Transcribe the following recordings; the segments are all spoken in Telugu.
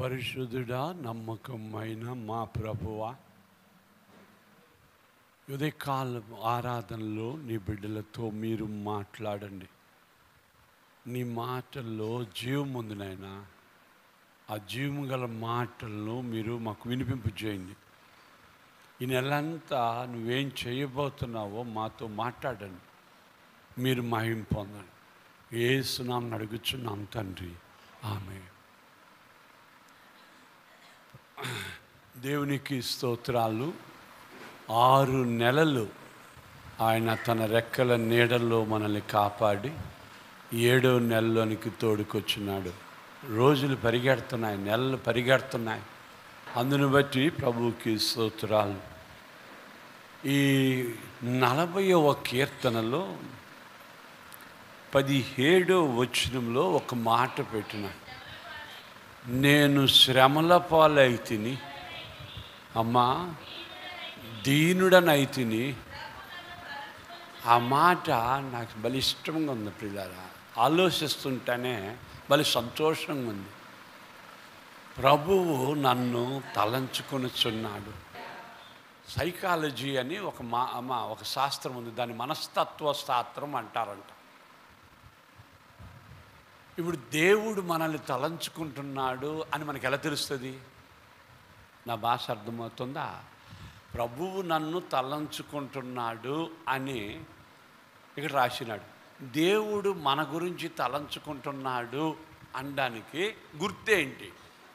పరిశుద్ధుడా నమ్మకమైన మా ప్రభువా ఉదయకాల ఆరాధనలో నీ బిడ్డలతో మీరు మాట్లాడండి నీ మాటల్లో జీవం ఉంది నాయన ఆ జీవం గల మాటలను మీరు మాకు వినిపింపు చేయండి ఈ నెలంతా నువ్వేం చేయబోతున్నావో మాతో మాట్లాడండి మీరు మహిం పొందండి ఏ సునామని అడుగుచున్నాం తండ్రి ఆమె దేవునికి స్తోత్రాలు ఆరు నెలలు ఆయన తన రెక్కల నీడల్లో మనల్ని కాపాడి ఏడో నెలలోనికి తోడుకొచ్చినాడు రోజులు పరిగెడుతున్నాయి నెలలు పరిగెడుతున్నాయి అందును బట్టి ప్రభువుకి స్తోత్రాలు ఈ నలభైవ కీర్తనలో పదిహేడో వచనంలో ఒక మాట పెట్టిన నేను శ్రమల పాలైతిని అమ్మా దీనుడనైతిని ఆ మాట నాకు బలి ఇష్టంగా ఉంది పిల్లరా ఆలోచిస్తుంటేనే బలి సంతోషంగా ఉంది ప్రభువు నన్ను తలంచుకొనిచున్నాడు సైకాలజీ అని ఒక మా అమ్మ ఒక శాస్త్రం ఉంది దాన్ని మనస్తత్వ శాస్త్రం అంటారంట ఇప్పుడు దేవుడు మనల్ని తలంచుకుంటున్నాడు అని మనకి ఎలా తెలుస్తుంది నా భాష అర్థమవుతుందా ప్రభువు నన్ను తలంచుకుంటున్నాడు అని ఇక్కడ రాసినాడు దేవుడు మన గురించి తలంచుకుంటున్నాడు అనడానికి గుర్తేంటి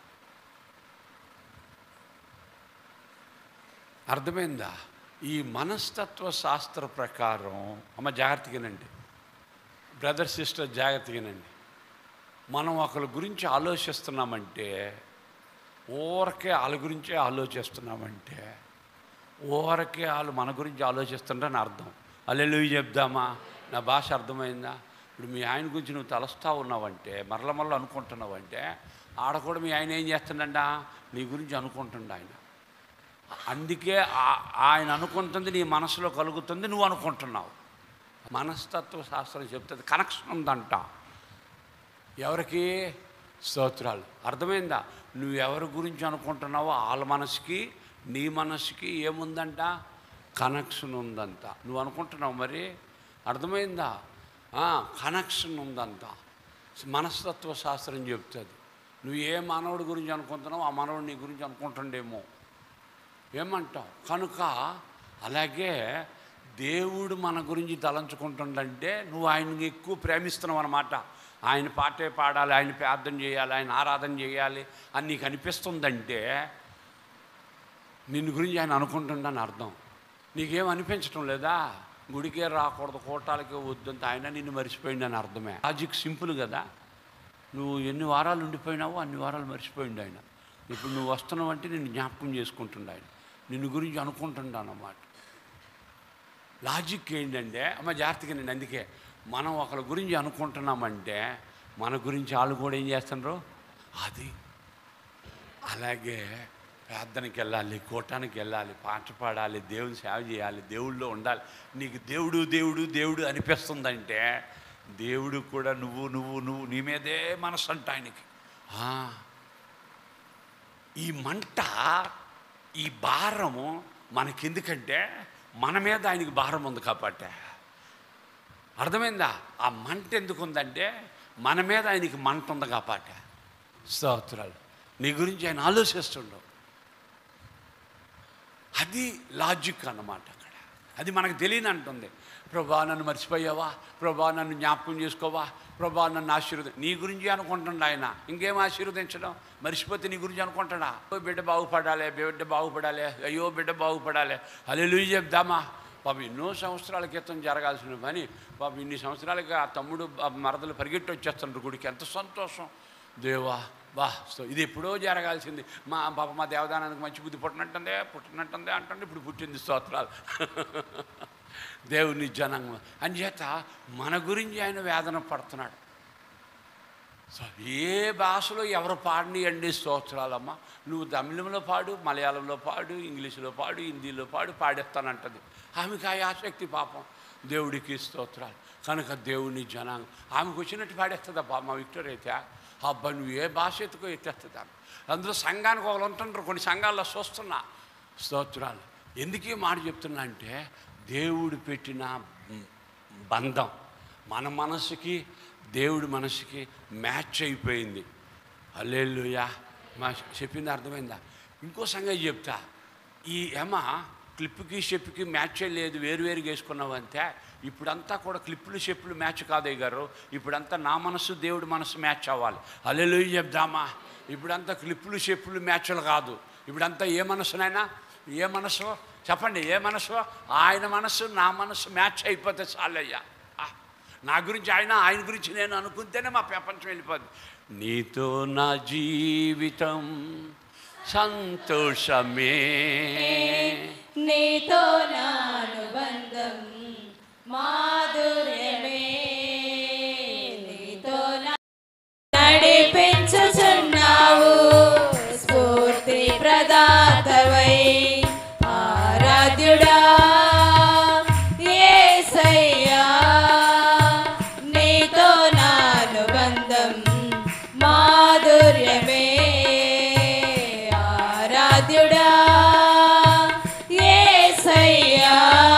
అర్థమైందా ఈ మనస్తత్వ శాస్త్ర ప్రకారం అమ్మ జాగ్రత్తగానండి బ్రదర్ సిస్టర్ జాగ్రత్తగానండి మనం ఒకరి గురించి ఆలోచిస్తున్నామంటే ఊరకే వాళ్ళ గురించే ఆలోచిస్తున్నామంటే ఊరకే వాళ్ళు మన గురించి ఆలోచిస్తుంటారని అర్థం అల్లెలు చెప్దామా నా భాష అర్థమైందా ఇప్పుడు మీ ఆయన గురించి నువ్వు తలస్తా ఉన్నావంటే మరల మరల అనుకుంటున్నావంటే ఆడ కూడా మీ ఆయన ఏం చేస్తుండ నీ గురించి అనుకుంటుండ ఆయన అందుకే ఆ- ఆయన అనుకుంటుంది నీ మనసులో కలుగుతుంది నువ్వు అనుకుంటున్నావు మనస్తత్వ శాస్త్రం చెప్తుంది కనెక్షన్ ఉందంట ఎవరికి స్తోత్రాలు అర్థమైందా నువ్వు ఎవరి గురించి అనుకుంటున్నావో వాళ్ళ మనసుకి నీ మనసుకి ఏముందంట కనెక్షన్ ఉందంట నువ్వు అనుకుంటున్నావు మరి అర్థమైందా ఆ, కనెక్షన్ ఉందంట మనస్తత్వ శాస్త్రం చెప్తుంది నువ్వు ఏ మానవుడి గురించి అనుకుంటున్నావు ఆ మానవుడు నీ గురించి అనుకుంటుండేమో ఏమంటావు కనుక అలాగే దేవుడు మన గురించి తలంచుకుంటుండంటే నువ్వు ఆయనకి ఎక్కువ ప్రేమిస్తున్నావు అన్నమాట ఆయన పాటే పాడాలి ఆయన ప్రార్థన చేయాలి ఆయన ఆరాధన చేయాలి అని నీకు అనిపిస్తుందంటే నిన్ను గురించి ఆయన అనుకుంటుండని అర్థం నీకేం అనిపించటం లేదా గుడికే రాకూడదు కోటాలకే వద్దంత ఆయన నిన్ను మర్చిపోయిండని అర్థమే లాజిక్ సింపుల్ కదా నువ్వు ఎన్ని వారాలు ఉండిపోయినావో అన్ని వారాలు మర్చిపోయిండు ఆయన ఇప్పుడు నువ్వు వస్తున్నావు అంటే నిన్ను జ్ఞాపకం చేసుకుంటుండ ఆయన నిన్ను గురించి అనుకుంటుండా అన్నమాట లాజిక్ ఏంటంటే అమ్మ జాగ్రత్తగా నేను అందుకే మనం ఒకరి గురించి అనుకుంటున్నామంటే మన గురించి వాళ్ళు కూడా ఏం చేస్తున్నారు అది అలాగే ప్రార్థనకి వెళ్ళాలి కూటానికి వెళ్ళాలి పాట పాడాలి దేవుని సేవ చేయాలి దేవుళ్ళో ఉండాలి నీకు దేవుడు దేవుడు దేవుడు అనిపిస్తుందంటే దేవుడు కూడా నువ్వు నువ్వు నువ్వు నీ మీదే మనసు అంట ఆయనకి ఆ, ఈ మంట ఈ భారము మనకెందుకంటే మన మీద ఆయనకి భారం ఉంది కాబట్టి అర్థమైందా ఆ మంట ఎందుకు ఉందంటే మన మీద ఆయనకి మంట ఉంది కాబట్టి స్తోత్రాలు నీ గురించి ఆయన ఆలోచిస్తుండవు అది లాజిక్ అన్నమాట అక్కడ అది మనకు తెలియని అంటుంది ప్రభా నన్ను మర్చిపోయావా ప్రభా నన్ను జ్ఞాపకం చేసుకోవా ప్రభా నన్ను ఆశీర్వద నీ గురించి అనుకుంటుండ ఆయన ఇంకేం ఆశీర్వదించడం మర్చిపోతే నీ గురించి అనుకుంటాడా ఓ బిడ్డ బాగుపడాలి బిడ్డ బాగుపడాలి అయ్యో బిడ్డ బాగుపడాలి అల్లెలు చెప్దామా పాపం ఎన్నో సంవత్సరాల క్రితం జరగాల్సిన పని పాపం ఇన్ని సంవత్సరాలుగా ఆ తమ్ముడు ఆ మరదలు పరిగెట్టి వచ్చేస్తుండ్రు గుడికి ఎంత సంతోషం దేవా బా సో ఇది ఎప్పుడో జరగాల్సింది మా పాప మా దేవదానానికి మంచి బుద్ధి పుట్టినట్టుందే పుట్టినట్టుందే అంటుండే ఇప్పుడు పుట్టింది స్తోత్రాలు దేవుని జనంగా అంచేత మన గురించి ఆయన వేదన పడుతున్నాడు సో ఏ భాషలో ఎవరు పాడినియండి స్తోత్రాలమ్మా నువ్వు తమిళంలో పాడు మలయాళంలో పాడు ఇంగ్లీషులో పాడు హిందీలో పాడు పాడేస్తానంటది ఆమెకి ఆ ఆసక్తి పాపం దేవుడికి స్తోత్రాలు కనుక దేవుని జనాంగం ఆమెకు వచ్చినట్టు పాడేస్తుందా మా విక్టర్ అయితే అబ్బా నువ్వు ఏ భాష ఎత్తుకో ఎత్తేస్తాను అందులో సంఘానికి ఒకరు ఉంటుంటారు కొన్ని సంఘాల్లో చూస్తున్నా స్తోత్రాలు ఎందుకు ఈ మాట చెప్తున్నా అంటే దేవుడు పెట్టిన బంధం మన మనసుకి దేవుడి మనసుకి మ్యాచ్ అయిపోయింది అల్లెల్లుయా మా చెప్పింది అర్థమైందా ఇంకో సంగతి చెప్తా ఈ ఎమ క్లిప్కి షెప్కి మ్యాచ్ లేదు వేరువేరుగా వేసుకున్నావు అంతే ఇప్పుడంతా కూడా క్లిప్పులు షెప్పులు మ్యాచ్ కాదయ్య గారు ఇప్పుడంతా నా మనసు దేవుడి మనసు మ్యాచ్ అవ్వాలి అల్లెలు చెప్దామా ఇప్పుడంతా క్లిప్పులు షెప్పులు మ్యాచ్లు కాదు ఇప్పుడంతా ఏ మనసునైనా ఏ మనసు చెప్పండి ఏ మనసు ఆయన మనసు నా మనసు మ్యాచ్ అయిపోతే చాలయ్యా ఆ, నా గురించి ఆయన ఆయన గురించి నేను అనుకుంటేనే మా ప్రపంచం వెళ్ళిపోద్ది నీతో నా జీవితం సంతోషమే నీతో నా అనుబంధం మాధుర్యమే నీతో నా నడిపించుచున్నావు స్ఫూర్తి ప్రదాతవై ఆరాధ్యుడా యేసయ్యా నీతో నా అనుబంధం మాధుర్యమే ఆరాధ్యుడా యేసయ్యా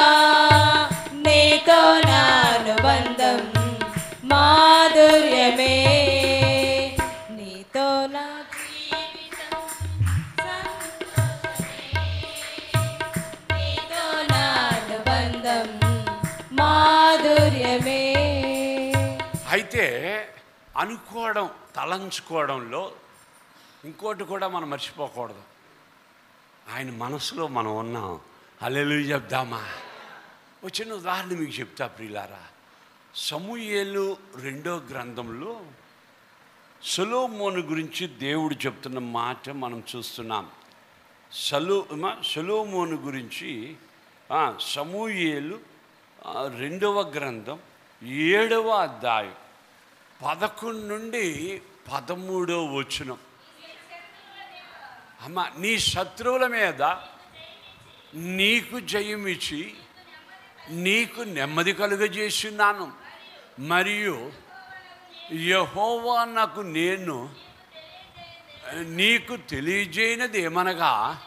నీతో నా అనుబంధం మాధుర్యమే నీతో నా జీవితం సంతోషమే. నీతో నా అనుబంధం మాధుర్యమే అయితే అనుకోవడం తలంచుకోవడంలో ఇంకోటి కూడా మనం మర్చిపోకూడదు ఆయన మనసులో మనం ఉన్నాం అల్లెలు చెప్దామా ఒక చిన్న ఉదాహరణ మీకు చెప్తా ప్రియులారా సమూయేలు రెండో గ్రంథంలో సొలోమోను గురించి దేవుడు చెప్తున్న మాట మనం చూస్తున్నాం సలో సొలోమోను గురించి ఆ, సమూయేలు ఆ, రెండవ గ్రంథం ఏడవ అధ్యాయం పదకొండు నుండి పదమూడవ వచనం అమ్మ నీ శత్రువుల మీద నీకు జయం ఇచ్చి నీకు నెమ్మది కలుగజేస్తున్నాను మరియు యహోవా నాకు నేను నీకు తెలియజేయనది ఏమనగా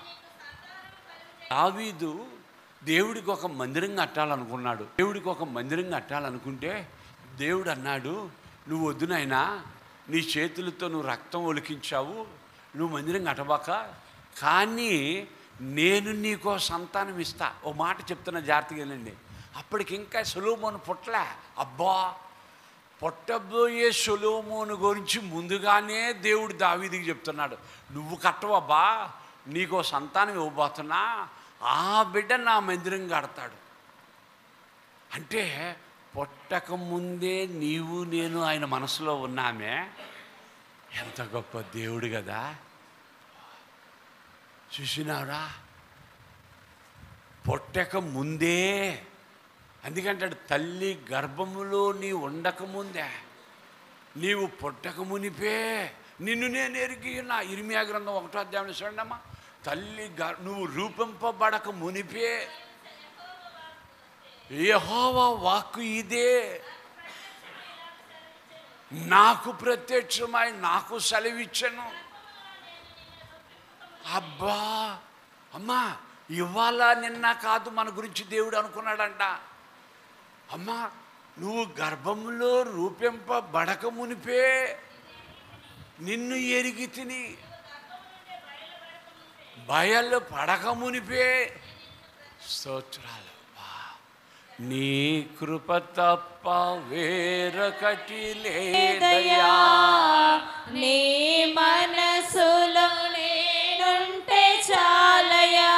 దావీదు దేవుడికి ఒక మందిరం కట్టాలనుకున్నాడు దేవుడికి ఒక మందిరం కట్టాలనుకుంటే దేవుడు అన్నాడు నువ్వు వద్దు నాయనా నీ చేతులతో నువ్వు రక్తం ఒలికించావు నువ్వు మందిరం కట్టబాక కానీ నేను నీకో సంతానం ఇస్తా ఓ మాట చెప్తున్న జాగ్రత్తగానండి అప్పటికి ఇంకా సులోమోను పుట్టలే అబ్బా పుట్టబోయే సొలోమోను గురించి ముందుగానే దేవుడు దావీదికి చెప్తున్నాడు నువ్వు కట్టవబ్బా నీకో సంతానం ఇవ్వబోతున్నా ఆ బిడ్డ నా మందిరం కడతాడు అంటే పుట్టక ముందే నీవు నేను ఆయన మనసులో ఉన్నామే ఎంత గొప్ప దేవుడు కదా చూసినారా పుట్టక ముందే అందుకంటాడు తల్లి గర్భములో నీ ఉండక ముందే నీవు పుట్టక మునిపే నిన్ను నేను ఎరిగి నా ఇరిమియా గ్రంథం ఒకటో అధ్యాయం చూడండి అమ్మా తల్లి గర్ నువ్వు రూపింపబడక మునిపే యెహోవా వాక్కు ఇదే నాకు ప్రత్యక్షమై నాకు సెలవిచ్చను అబ్బా అమ్మా ఇవాళ నిన్న కాదు మన గురించి దేవుడు అనుకున్నాడంట అమ్మా నువ్వు గర్భంలో రూపింపబడక మునిపే నిన్ను ఎరిగి తిని బయలు పడక మునిపే స్తోత్రాలు అబ్బా. నీ కృప తప్ప వేరొకటి లేదయ్యా లేదయ్యా నీ మనసులో నేనుంటే చాలయా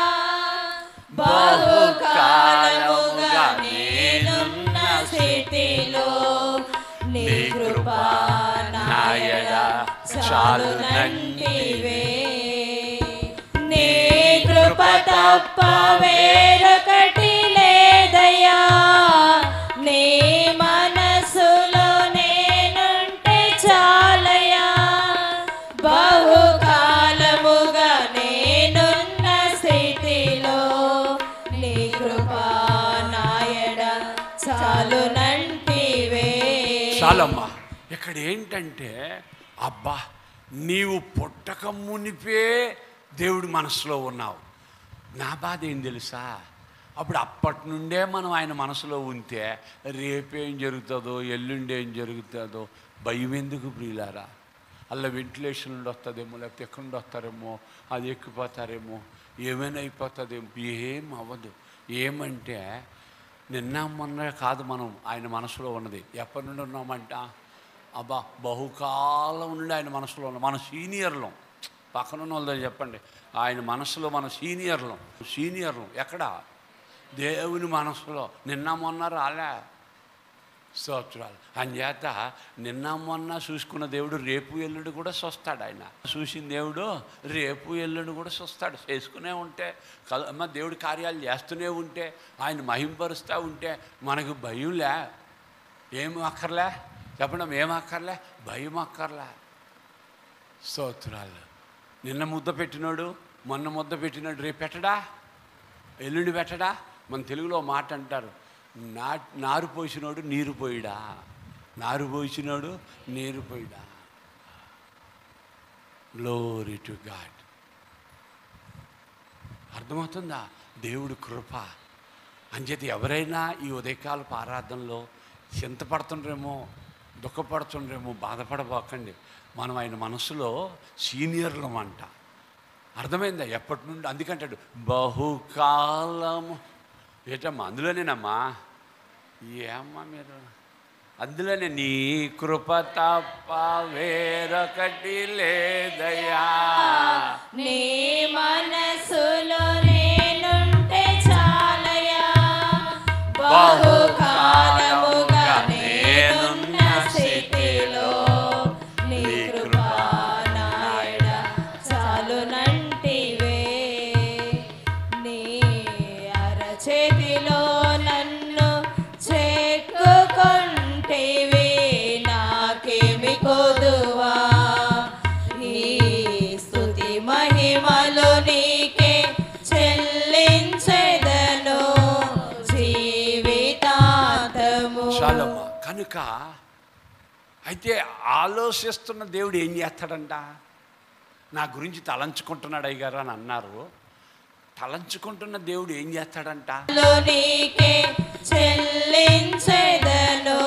బహుకాలముగా నేనున్న స్థితిలో నీ కృప నాయడ చాలునంటివే నీ కృప తప్ప వేరొకటి లేదయ్యా నీ మనసులో నేనుంటే చాలయా బహుకాలముగా నేనున్న స్థితిలో నీ కృప నాయడ చాలునంటివే చాలమ్మా ఇక్కడ ఏంటంటే అబ్బా నీవు పుట్టక మునిపే దేవుడి మనసులో ఉన్నావు నా బాధ ఏం తెలుసా అప్పుడు అప్పటి నుండే మనం ఆయన మనసులో ఉంటే రేపేం జరుగుతుందో ఎల్లుండి ఏం జరుగుతుందో భయం ఎందుకు ప్రియులారా అలా వెంటిలేషన్ నుండి వస్తుందేమో లేకపోతే ఎక్కడి నుండి వస్తారేమో అది ఎక్కిపోతారేమో ఏమైనా అయిపోతుందేమో ఏం అవ్వదు ఏమంటే నిన్న మొన్న కాదు మనం ఆయన మనసులో ఉన్నది ఎప్పటి నుండి ఉన్నామంట అబ్బా బహుకాలం నుండి ఆయన మనసులో ఉన్నాం మన సీనియర్లం పక్కన ఉన్న వాళ్ళతో చెప్పండి ఆయన మనసులో మన సీనియర్లం సీనియర్లం ఎక్కడ దేవుని మనసులో నిన్న మొన్న రాలే స్తోత్రాలు అంచేత నిన్న మొన్న చూసుకున్న దేవుడు రేపు ఎల్లుండి కూడా చూస్తాడు ఆయన చూసిన దేవుడు రేపు ఎల్లుండి కూడా చూస్తాడు చేసుకునే ఉంటే కల అమ్మ దేవుడి కార్యాలు చేస్తూనే ఉంటే ఆయన మహింపరుస్తూ ఉంటే మనకు భయంలే ఏం అక్కర్లే చెప్పడం ఏం అక్కర్లే భయం అక్కర్లే స్తోత్రాలు నిన్న ముద్ద పెట్టినోడు మొన్న ముద్ద పెట్టినాడు రేపు పెట్టడా ఎల్లుండి పెట్టడా మన తెలుగులో మాట అంటారు నా నారు పోసినోడు నీరు పోయిడా నారు పోసినోడు నీరు పోయిడా గ్లోరీ టు గాడ్ అర్థమవుతుందా దేవుడి కృప అంచేత ఎవరైనా ఈ ఉదయకాలపు ఆరాధనలో చింతపడుతుండ్రేమో దుఃఖపడుతుండ్రేమో బాధపడబోకండి మనం ఆయన మనసులో సీనియర్లం అంట అర్థమైందా ఎప్పటి నుండి అందుకంటాడు బహుకాలము ఏటమ్మా అందులోనేనమ్మా ఏమ్మా మీరు అందులోనే నీ కృప తప్ప వేరొకటి లేదయ్యా నీ మనసులో నేనుంటే చాలయా బహుకాలముగా నేనున్న స్థితిలో నీ కృపా నాయడ చాలునంటివే నీ అరచేతిలో నన్ను చెక్కుకుంటేవి నాకేమి కొదువా ఈ స్తుతి మహిమలు నీకే చెల్లించెదను జీవితాంతము చాలమ్మా కనుక అయితే ఆలోచిస్తున్న దేవుడు ఏం చేస్తాడంట నా గురించి తలంచుకుంటున్నాడు అయ్యగారు అని అన్నారు తలంచుకుంటున్న దేవుడు ఏం చేస్తాడంట నీకే చెల్లించెదను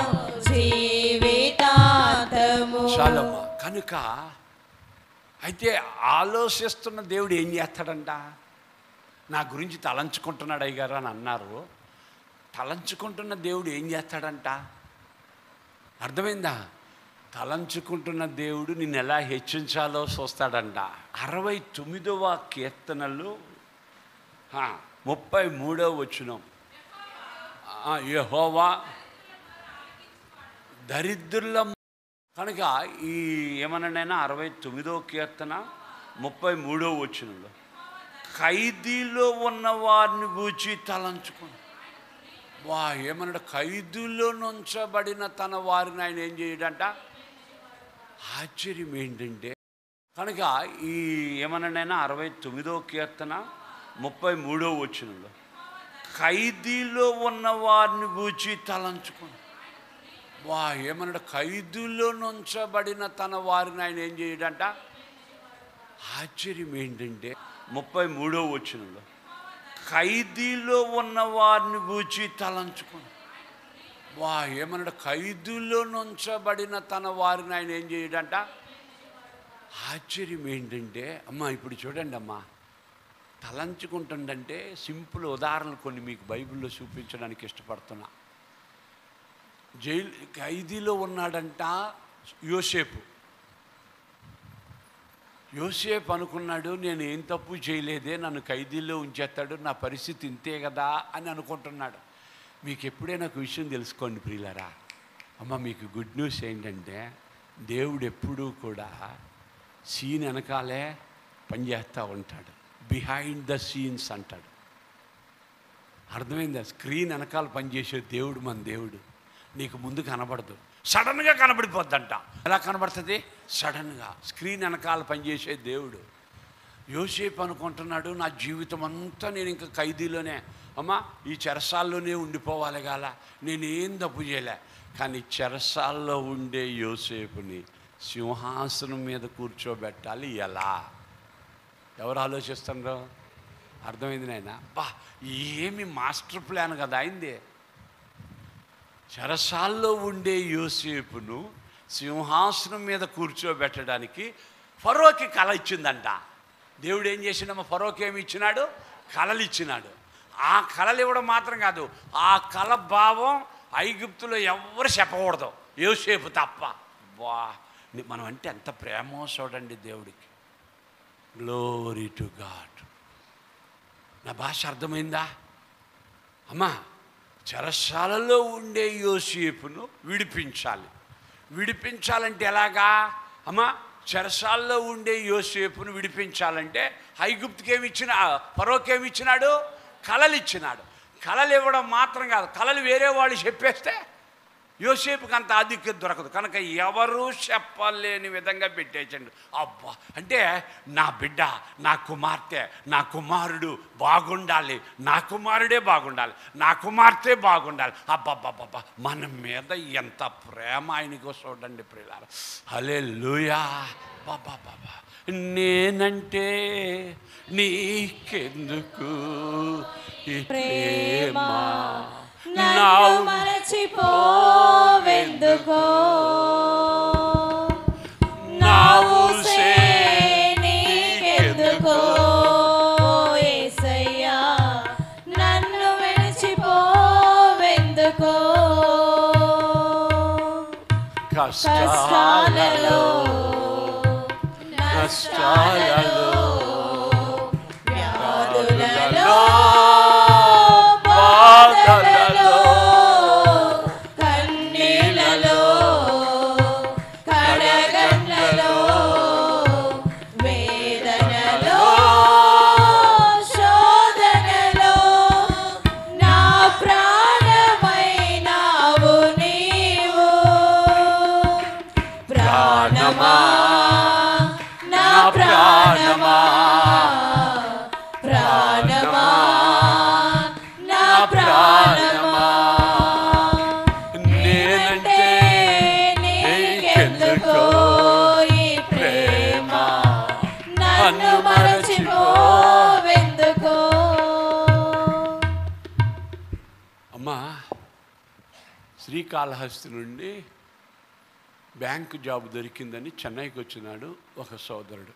జీవితాంతము చాలమ్మా కనుక అయితే ఆలోచిస్తున్న దేవుడు ఏం చేస్తాడంట నా గురించి తలంచుకుంటున్నాడు అయ్యగారు అని అన్నారు తలంచుకుంటున్న దేవుడు ఏం చేస్తాడంట అర్థమైందా తలంచుకుంటున్న దేవుడు నిన్ను ఎలా హెచ్చించాలో చూస్తాడంట అరవై తొమ్మిదవ కీర్తనలు ఆ, ముప్పై మూడవ వచ్చినం యహోవా దరిద్రుల కనుక ఈ ఏమన్నానైనా అరవై తొమ్మిదో కీర్తన ముప్పై మూడో వచ్చినలో ఖైదీలో ఉన్న వారిని గూర్చి తలంచుకుని వా ఏమన్నాడు ఖైదీలో నుంచబడిన తన వారిని ఆయన ఏం చేయడంట ఆశ్చర్యం ఏంటంటే కనుక ఈ ఏమన్నానైనా అరవై తొమ్మిదో కీర్తన ముప్పై మూడో వచ్చినలో ఖైదీలో ఉన్న వారిని గూర్చి తలంచుకుని వా ఏమన్నాడు ఖైదీలో నుంచబడిన తన వారిని ఆయన ఏం చేయడంట ఆశ్చర్యం ఏంటంటే ముప్పై మూడో వచ్చినలో ఖైదీలో ఉన్న వారిని గూర్చి తలంచుకుని వా ఏమన్నాడు ఖైదీలో నుంచబడిన తన వారిని ఆయన ఏం చేయడంట ఆశ్చర్యం ఏంటంటే అమ్మా ఇప్పుడు చూడండి అమ్మా తలంచుకుంటుండంటే సింపుల్ ఉదాహరణలు కొన్ని మీకు బైబిల్లో చూపించడానికి ఇష్టపడుతున్నా జైలు ఖైదీలో ఉన్నాడంట యోసేపు యోసేపు అనుకున్నాడు నేను ఏం తప్పు చేయలేదే నన్ను ఖైదీలో ఉంచేస్తాడు నా పరిస్థితి ఇంతే కదా అని అనుకుంటున్నాడు మీకు ఎప్పుడైనా ఒక విషయం తెలుసుకోండి ప్రియులరా అమ్మ మీకు గుడ్ న్యూస్ ఏంటంటే దేవుడు ఎప్పుడూ కూడా సీన్ వెనకాలే పనిచేస్తూ ఉంటాడు బిహైండ్ ద సీన్స్ అంటాడు అర్థమైందా స్క్రీన్ వెనకాల పనిచేసే దేవుడు మన దేవుడు నీకు ముందు కనబడదు సడన్గా కనబడిపోద్దంట ఎలా కనబడుతుంది సడన్గా స్క్రీన్ వెనకాల పనిచేసే దేవుడు యోసేపు అనుకుంటున్నాడు నా జీవితం అంతా నేను ఇంకా ఖైదీలోనే అమ్మా ఈ చెరసాల్లోనే ఉండిపోవాలి గాల నేనేం తప్పు చేయలే కానీ చెరసాల్లో ఉండే యోసేపుని సింహాసనం మీద కూర్చోబెట్టాలి ఎలా ఎవరు ఆలోచిస్తున్నారు అర్థమైంది నాయన బా ఏమి మాస్టర్ ప్లాన్ కదా అయింది చెరసాల్లో ఉండే యోసేపును సింహాసనం మీద కూర్చోబెట్టడానికి ఫరోకి కళ ఇచ్చిందంట దేవుడు ఏం చేసిండమ్మ ఫరోకి ఏమి ఇచ్చినాడు కళలు ఇచ్చినాడు ఆ కళలు ఇవ్వడం మాత్రం కాదు ఆ కళ భావం ఐగుప్తులో ఎవరు చెప్పకూడదు యోసేపు తప్ప వా మనం అంటే ఎంత ప్రేమో చూడండి దేవుడికి గ్లోరీ టు గాడ్ నా భాష అర్థమైందా అమ్మా చెరసాలలో ఉండే యోసేపును విడిపించాలి విడిపించాలంటే ఎలాగా అమ్మా చెరసాల్లో ఉండే యోసేపును విడిపించాలంటే ఐగుప్తుకి ఏమి ఇచ్చిన పరోకి ఏమి ఇచ్చినాడు కళలు ఇచ్చినాడు కళలు ఇవ్వడం మాత్రం కాదు కళలు వేరే వాళ్ళు చెప్పేస్తే యోసేపుకి అంత ఆధిక్యత దొరకదు కనుక ఎవరు చెప్పలేని విధంగా పెట్టేచండి అబ్బా అంటే నా బిడ్డ నా కుమార్తె నా కుమారుడు బాగుండాలి నా కుమారుడే బాగుండాలి నా కుమార్తె బాగుండాలి అబ్బబ్బబ్బబ్బా మన మీద ఎంత ప్రేమ ఆయనకు చూడండి ప్రియులారా హలే లూయా బాబా బాబా నేనంటే నీకెందుకు ఈ ప్రేమ ప్రేమ నన్ను నా మరచిపోవెందుకో నా ఊసే నీకెందుకో యేసయ్యా నన్ను విడిచిపోవెందుకో కష్టాలలో నష్టాలలో వ్యాధులలో బాధలలో కన్నీళ్ళలో కడగండ్లలో వేదనలో శోధనలో నా ప్రాణమైనావు నీవు ప్రాణమా నా ప్రాణమా ప్రాణమా నా ప్రాణమా నేనంటే నీకెందుకో ఈ ప్రేమ నన్ను మరచిపోవెందుకో అమ్మా శ్రీకాళహస్తి నుండి బ్యాంకు జాబ్ దొరికిందని చెన్నైకి వచ్చినాడు ఒక సోదరుడు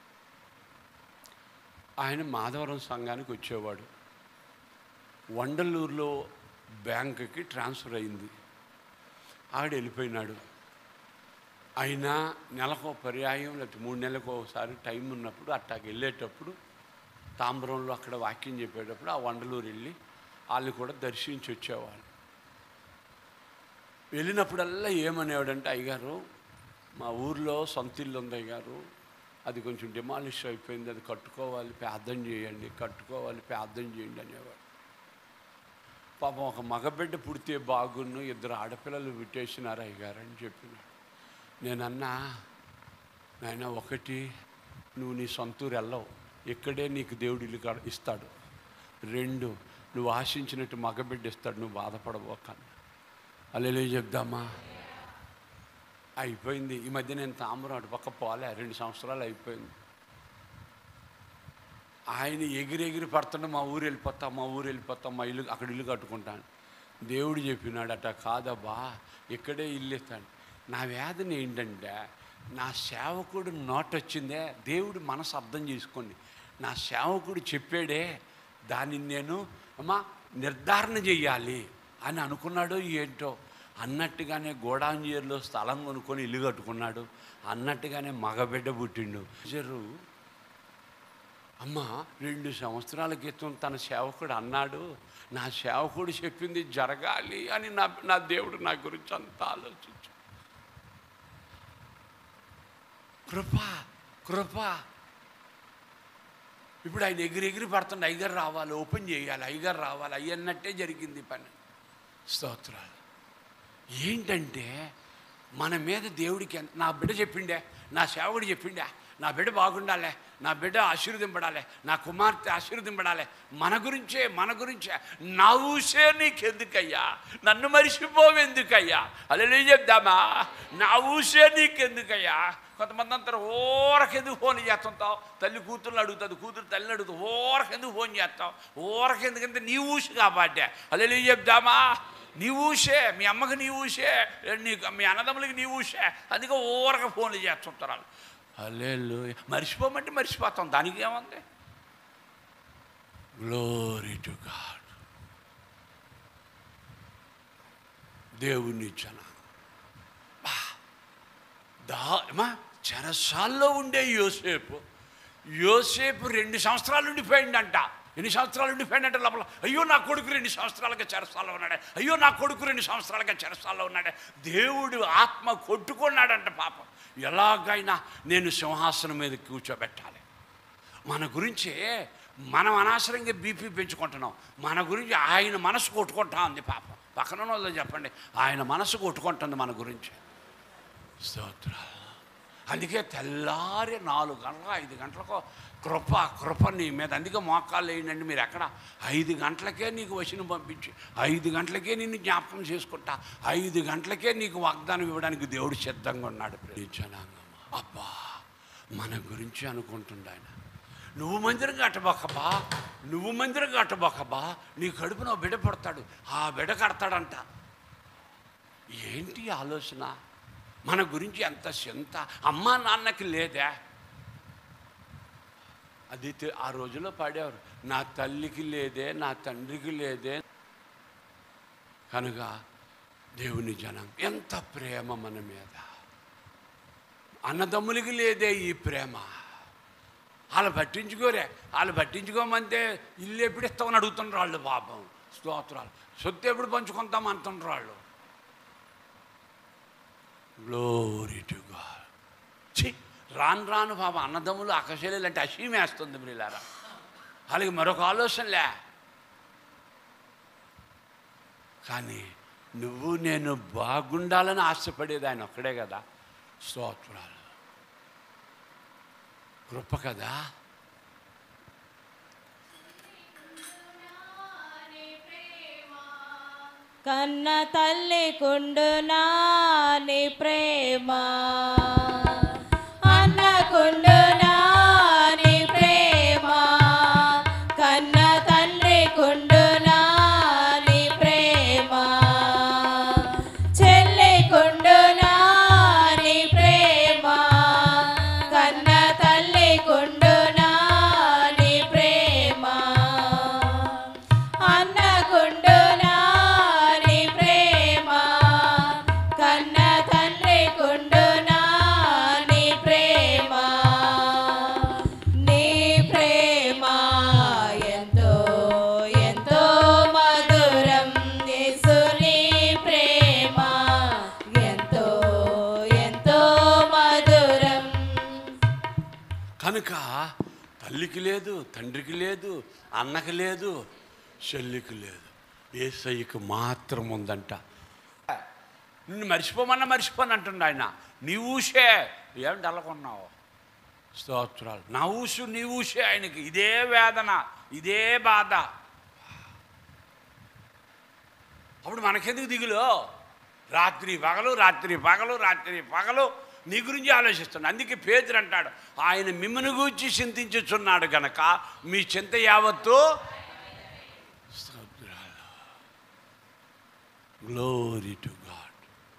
ఆయన మాధవరం సంఘానికి వచ్చేవాడు వండలూరులో బ్యాంకుకి ట్రాన్స్ఫర్ అయింది ఆవిడ వెళ్ళిపోయినాడు అయినా నెలకు పర్యాయం లేకపోతే మూడు నెలలకు ఒకసారి టైం ఉన్నప్పుడు అట్టాకి వెళ్ళేటప్పుడు తాంబరంలో అక్కడ వాక్యం చెప్పేటప్పుడు ఆ వండలూరు వెళ్ళి వాళ్ళు కూడా దర్శించి వచ్చేవాళ్ళు వెళ్ళినప్పుడల్లా ఏమనేవాడంటే అయ్యగారు మా ఊర్లో సొంత ఇల్లు ఉంది అయ్యగారు అది కొంచెం డిమాలిష్ అయిపోయింది అది కట్టుకోవాలి ప్రార్థన చేయండి కట్టుకోవాలి ప్రార్థన చేయండి అనేవాడు పాపం ఒక మగబిడ్డ పుడితే బాగున్ను ఇద్దరు ఆడపిల్లలు విట్టేసినారు అయ్యగారు అని చెప్పినాడు నేనన్నా నాయన ఒకటి నువ్వు నీ సొంతూరు వెళ్ళవు ఇక్కడే నీకు దేవుడు ఇల్లు కా- ఇస్తాడు రెండు నువ్వు ఆశించినట్టు మగబిడ్డ ఇస్తాడు నువ్వు బాధపడబోకన్నా అల్లెలే చెప్దామా అయిపోయింది ఈ మధ్య నేను తామరం అటు పక్క పోలే రెండు సంవత్సరాలు అయిపోయింది ఆయన ఎగిరి ఎగిరి పడుతుంటే మా ఊరు వెళ్ళిపోతాం మా ఊరు వెళ్ళిపోతాం మా ఇల్లు అక్కడ ఇల్లు కట్టుకుంటాను దేవుడు చెప్పినాడు అట కాదబ్బా ఇక్కడే ఇల్లు ఇస్తాను నా వేదన ఏంటంటే నా సేవకుడు నోట వచ్చిందే దేవుడు మనసు అర్థం చేసుకోండి నా సేవకుడు చెప్పాడే దానిని నేను అమ్మా నిర్ధారణ చెయ్యాలి అని అనుకున్నాడో ఏంటో అన్నట్టుగానే గోడాంజీర్లో స్థలం కొనుక్కొని ఇల్లు కట్టుకున్నాడు అన్నట్టుగానే మగబిడ్డ పుట్టిండు జరు అమ్మ రెండు సంవత్సరాల క్రితం తన సేవకుడు అన్నాడు నా సేవకుడు చెప్పింది జరగాలి అని నా నా దేవుడు నా గురించి అంత ఆలోచించు కృప కృప ఇప్పుడు ఆయన ఎగిరి ఎగిరి పడుతుండే అయ్యగారు రావాలి ఓపెన్ చేయాలి అయ్యగారు రావాలి అయ్యన్నట్టే జరిగింది ఈ పని స్తోత్రాలు ఏంటంటే మన మీద దేవుడికి ఎంత నా బిడ్డ చెప్పిండే నా సేవకుడు చెప్పిండే నా బిడ్డ బాగుండాలి నా బిడ్డ ఆశీర్వదింపడాలి నా కుమార్తె ఆశీర్వదింపడాలి మన గురించే మన గురించే నా ఊసే నీకెందుకయ్యా నన్ను మరిచిపోవెందుకయ్యా అలా చెప్దామా నా ఊసే నీకెందుకయ్యా కొంతమంది అంటారు ఊరకెందుకు ఫోన్ చేస్తుంటావు తల్లి కూతుర్ని అడుగుతుంది కూతురు తల్లిని అడుగుతుంది ఊరకెందుకు ఫోన్ చేస్తావు ఊరకెందుకంటే నీ ఊసి కాబట్టే అలా చెప్దామా నీ ఊసే మీ అమ్మకి నీ ఊసే నీ మీ అన్నదమ్ములకి నీ ఊసే అందుకే ఊరక ఫోన్లు చేస్తుంటారు వాళ్ళు అల్లెళ్ళు మర్చిపోమంటే మర్చిపోతాం దానికి ఏముంది గ్లోరీ టు గాడ్ దేవుని జన దా ఏమా చెరసాల్లో ఉండే యోసేపు యోసేపు రెండు సంవత్సరాలు ఉండిపోయిందంట ఎన్ని సంవత్సరాలు ఉండిపోయిందంటే లోపల అయ్యో నా కొడుకు రెండు సంవత్సరాలుగా చెరసాల్లో ఉన్నాడే అయ్యో నా కొడుకు రెండు సంవత్సరాలుగా చెరసాల్లో ఉన్నాడే దేవుడు ఆత్మ కొట్టుకున్నాడంట పాపం ఎలాగైనా నేను సింహాసనం మీద కూర్చోబెట్టాలి మన గురించి మనం అనవసరంగా బీపీ పెంచుకుంటున్నాం మన గురించి ఆయన మనసు కొట్టుకుంటా ఉంది పాపం పక్కన ఉన్న వాళ్ళు చెప్పండి ఆయన మనసు కొట్టుకుంటుంది మన గురించి స్తోత్రాలు అందుకే తెల్లారి నాలుగు గంటల ఐదు గంటలకు కృప కృప నీ మీద అందుకే మోకాళ్ళు వేయండి మీరు ఎక్కడ ఐదు గంటలకే నీకు వచనం పంపించి ఐదు గంటలకే నిన్ను జ్ఞాపకం చేసుకుంటా ఐదు గంటలకే నీకు వాగ్దానం ఇవ్వడానికి దేవుడు సిద్ధంగా ఉన్నాడు జనాంగం అబ్బా మన గురించి అనుకుంటుండ ఆయన నువ్వు మందిరం కట్టబోకబా నువ్వు మందిరం కట్టబోకబా నీ కడుపున ఓ బిడ్డ పడతాడు ఆ బిడ్డ కడతాడంట ఏంటి ఆలోచన మన గురించి ఎంత చింత అమ్మా నాన్నకి లేదే అది తె- ఆ రోజుల్లో పాడేవారు నా తల్లికి లేదే నా తండ్రికి లేదే కనుక దేవుని జనం ఎంత ప్రేమ మన మీద అన్నదమ్ములకి లేదే ఈ ప్రేమ వాళ్ళు పట్టించుకోరే వాళ్ళు పట్టించుకోమంటే ఇల్లు ఎప్పుడు ఇస్తామని అడుగుతున్నారు వాళ్ళు పాపం స్తోత్రాలు సొత్తు ఎప్పుడు పంచుకుంటాం అంటున్నారు వాళ్ళు గ్లోరీ టు గాడ్ ఛీ రాను రాను బాబా అన్నదమ్ములు అకశైలు అంటే అసీమేస్తుంది మీలారా వాళ్ళకి మరొక ఆలోచనలే కానీ నువ్వు నేను బాగుండాలని ఆశపడేది ఆయన ఒక్కడే కదా స్తోత్రాలు కృప కదా కన్న తల్లి కుండునా నీ ప్రేమ అన్న కుండునా నీ ప్రేమ కన్న తండ్రి కుండునా నీ ప్రేమ చెల్లి కుండునా నీ ప్రేమ కన్న తల్లి కుండునా నీ ప్రేమ అన్నకుండునా నీ ప్రేమ కన్న తండ్రి కుండునా నీ ప్రేమ నీ ప్రేమ ఎంతో ఎంతో మధురం యేసు నీ ప్రేమ ఎంతో ఎంతో మధురం కనుక తల్లికి లేదు తండ్రికి లేదు అన్నకి లేదు చెల్లికి లేదు ఏసయ్యకి మాత్రం ఉందంట నిన్ను మర్చిపోమన్నా మర్చిపోను అంటుండ ఆయన నీ ఊసే ఏమిటి అలకున్నావు స్తోత్రాలు నా ఊసు నీ ఊసే ఆయనకి ఇదే వేదన ఇదే బాధ అప్పుడు మనకెందుకు దిగులు రాత్రి పగలు రాత్రి పగలు రాత్రి పగలు నీ గురించి ఆలోచిస్తున్నాడు అందుకే పేదరు అంటాడు ఆయన మిమ్మల్ని గూర్చి చింతించుచున్నాడు గనక మీ చింత యావత్తు గ్లోరీ టు గాడ్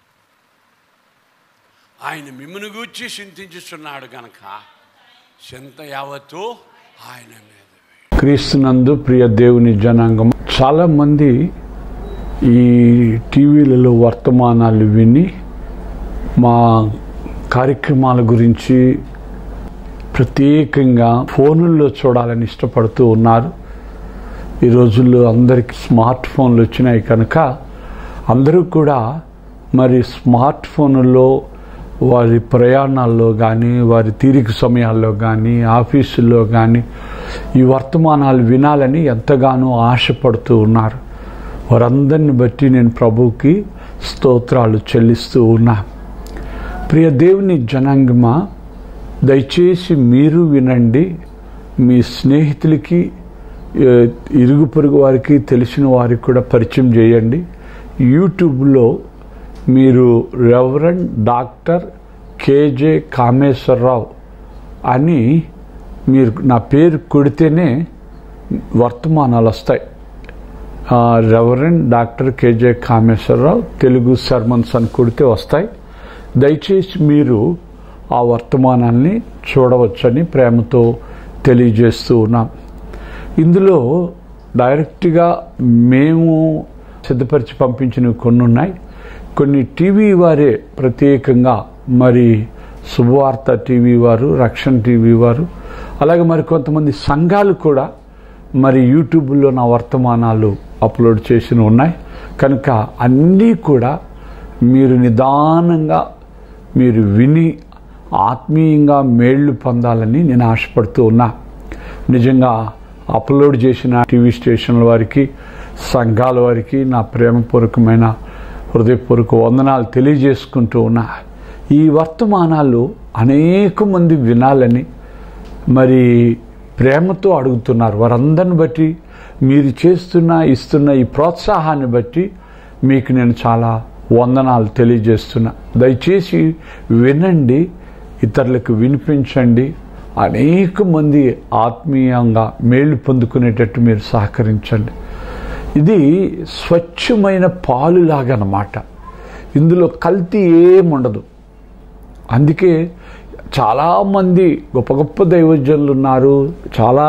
ఆయన మిమ్మల్ని గూర్చి చింతించుచున్నాడు గనక చింత యావత్తు ఆయన మీద క్రీస్తునందు ప్రియ దేవుని జనాంగం చాలా మంది ఈ టీవీలలో వర్తమానాలు విని మా కార్యక్రమాల గురించి ప్రత్యేకంగా ఫోనుల్లో చూడాలని ఇష్టపడుతూ ఉన్నారు ఈ రోజుల్లో అందరికి స్మార్ట్ ఫోన్లు వచ్చినాయి కనుక అందరూ కూడా మరి స్మార్ట్ ఫోన్లో వారి ప్రయాణాల్లో కానీ వారి తీరిక సమయాల్లో కానీ ఆఫీసుల్లో కానీ ఈ వర్తమానాలు వినాలని ఎంతగానో ఆశపడుతూ ఉన్నారు వారందరిని బట్టి నేను ప్రభువుకి స్తోత్రాలు చెల్లిస్తూ ఉన్నా ప్రియ దేవుని జనాంగమా దయచేసి మీరు వినండి మీ స్నేహితులకి ఏ, ఇరుగు పొరుగు వారికి తెలిసిన వారికి కూడా పరిచయం చేయండి యూట్యూబ్లో మీరు రెవరెండ్ డాక్టర్ కేజే కామేశ్వరరావు అని మీరు నా పేరు కొడితేనే వర్తమానాలు వస్తాయి ఆ, reverend doctor KJ Kameswara Rao Telugu sermons అని కొడితే వస్తాయి దయచేసి మీరు ఆ వర్తమానాన్ని చూడవచ్చని ప్రేమతో తెలియజేస్తూ ఉన్నాం ఇందులో డైరెక్ట్గా మేము సిద్ధపరిచి పంపించినవి కొన్ని ఉన్నాయి కొన్ని టీవీ వారే ప్రత్యేకంగా మరి శుభవార్త టీవీ వారు రక్షణ టీవీ వారు అలాగే మరి కొంతమంది సంఘాలు కూడా మరి యూట్యూబ్లో నా వర్తమానాలు అప్లోడ్ చేసిన ఉన్నాయి కనుక అన్నీ కూడా మీరు నిదానంగా మీరు విని ఆత్మీయంగా మేళ్లు పొందాలని నేను ఆశపడుతూ ఉన్నా నిజంగా అప్లోడ్ చేసిన టీవీ స్టేషన్ల వారికి సంఘాల వారికి నా ప్రేమపూర్వకమైన హృదయపూర్వక వందనాలు తెలియజేసుకుంటూ ఉన్నా ఈ వర్తమానాలు అనేక మంది వినాలని మరి ప్రేమతో అడుగుతున్నారు వారందరిని బట్టి మీరు చేస్తున్న ఇస్తున్న ఈ ప్రోత్సాహాన్ని బట్టి మీకు నేను చాలా వందనాలు తెలియజేస్తున్నా దయచేసి వినండి ఇతరులకు వినిపించండి అనేక మంది ఆత్మీయంగా మేలు పొందుకునేటట్టు మీరు సహకరించండి ఇది స్వచ్ఛమైన పాలులాగనమాట ఇందులో కల్తీ ఏముండదు అందుకే చాలామంది గొప్ప గొప్ప దైవజనులు ఉన్నారు చాలా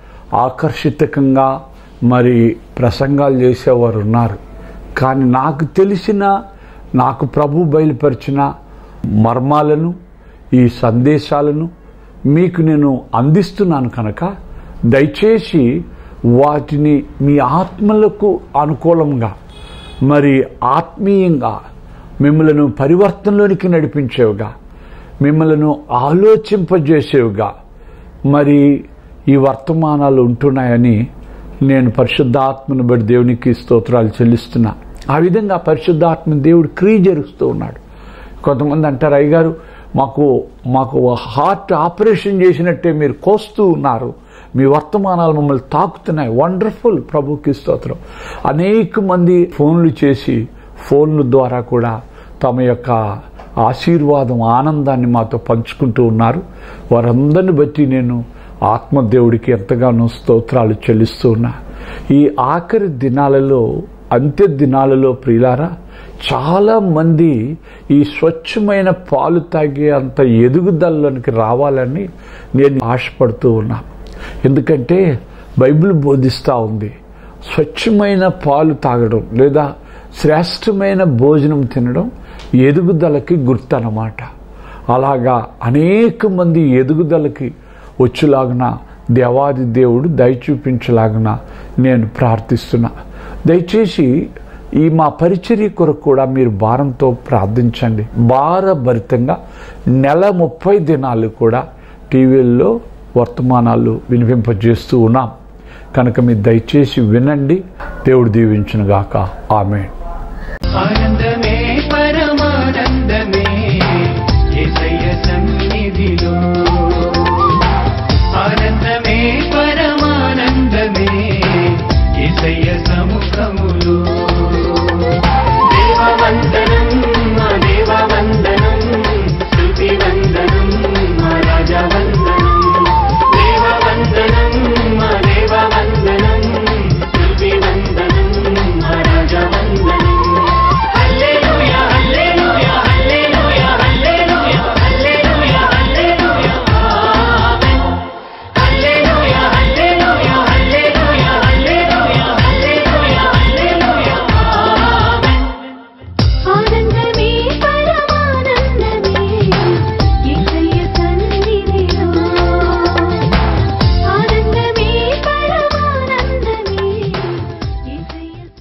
ఆకర్షితకంగా మరి ప్రసంగాలు చేసేవారు ఉన్నారు కానీ నాకు తెలిసిన నాకు ప్రభు బయలుపరిచిన మర్మాలను ఈ సందేశాలను మీకు నేను అందిస్తున్నాను కనుక దయచేసి వాటిని మీ ఆత్మలకు అనుకూలంగా మరి ఆత్మీయంగా మిమ్మలను పరివర్తనలోనికి నడిపించేవిగా మిమ్మలను ఆలోచింపజేసేవిగా మరి ఈ వర్తమానాలు ఉంటున్నాయని నేను పరిశుద్ధాత్మను బట్టి దేవునికి స్తోత్రాలు చెల్లిస్తున్నా ఆ విధంగా పరిశుద్ధాత్మ దేవుడు క్రియ జరుస్తూ ఉన్నాడు కొంతమంది అంటారు అయ్యగారు మాకు మాకు హార్ట్ ఆపరేషన్ చేసినట్టే మీరు కోస్తూ ఉన్నారు మీ వర్తమానాలు మమ్మల్ని తాకుతున్నాయి వండర్ఫుల్ ప్రభుకి స్తోత్రం అనేక మంది ఫోన్లు చేసి ఫోన్ల ద్వారా కూడా తమ యొక్క ఆశీర్వాదం ఆనందాన్ని మాతో పంచుకుంటూ ఉన్నారు వారందరిని బట్టి నేను ఆత్మదేవుడికి ఎంతగానో స్తోత్రాలు చెల్లిస్తూ ఉన్నా ఈ ఆఖరి దినాలలో అంత్య దినాలలో ప్రియులారా చాలా మంది ఈ స్వచ్ఛమైన పాలు తాగే అంత ఎదుగుదలలోనికి రావాలని నేను ఆశపడుతూ ఉన్నా ఎందుకంటే బైబిల్ బోధిస్తూ ఉంది స్వచ్ఛమైన పాలు తాగడం లేదా శ్రేష్టమైన భోజనం తినడం ఎదుగుదలకి గుర్తనమాట అలాగా అనేక మంది ఎదుగుదలకి వచ్చేలాగున దేవాది దేవుడు దయ చూపించలాగున నేను ప్రార్థిస్తున్నా దయచేసి ఈ మా పరిచర్య కొరకు కూడా మీరు భారంతో ప్రార్థించండి భారభరితంగా నెల ముప్పై దినాలు కూడా టీవీల్లో వర్తమానాలు వినిపింపజేస్తూ ఉన్నాం కనుక మీరు దయచేసి వినండి దేవుడు దీవించునుగాక ఆమె ఆనందమే